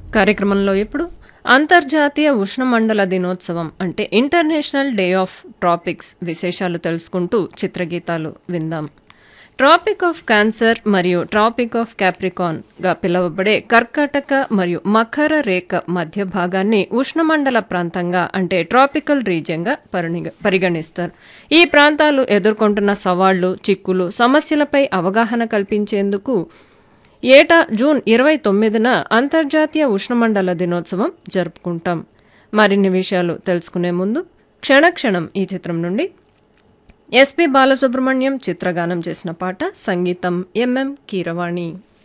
కార్యక్రమంలో ఇప్పుడు అంతర్జాతీయ ఉష్ణమండల దినోత్సవం అంటే ఇంటర్నేషనల్ డే ఆఫ్ ట్రాపిక్స్ విశేషాలు తెలుసుకుంటూ చిత్రగీతాలు విందాం ట్రాపిక్ ఆఫ్ క్యాన్సర్ మరియు ట్రాపిక్ ఆఫ్ క్యాప్రికాన్ గా పిలువబడే కర్కాటక మరియు మకర రేఖ మధ్య భాగాన్ని ఉష్ణమండల ప్రాంతంగా అంటే ట్రాపికల్ రీజియన్గా పరిగణి- పరిగణిస్తారు ఈ ప్రాంతాలు ఎదుర్కొంటున్న సవాళ్లు చిక్కులు సమస్యలపై అవగాహన కల్పించేందుకు ఏటా జూన్ ఇరవై తొమ్మిదిన అంతర్జాతీయ ఉష్ణమండల దినోత్సవం జరుపుకుంటాం మరిన్ని విషయాలు తెలుసుకునే ముందు క్షణక్షణం ఈ చిత్రం నుండి ఎస్పి బాలసుబ్రహ్మణ్యం చిత్రగానం చేసిన పాట సంగీతం ఎంఎం కీరవాణి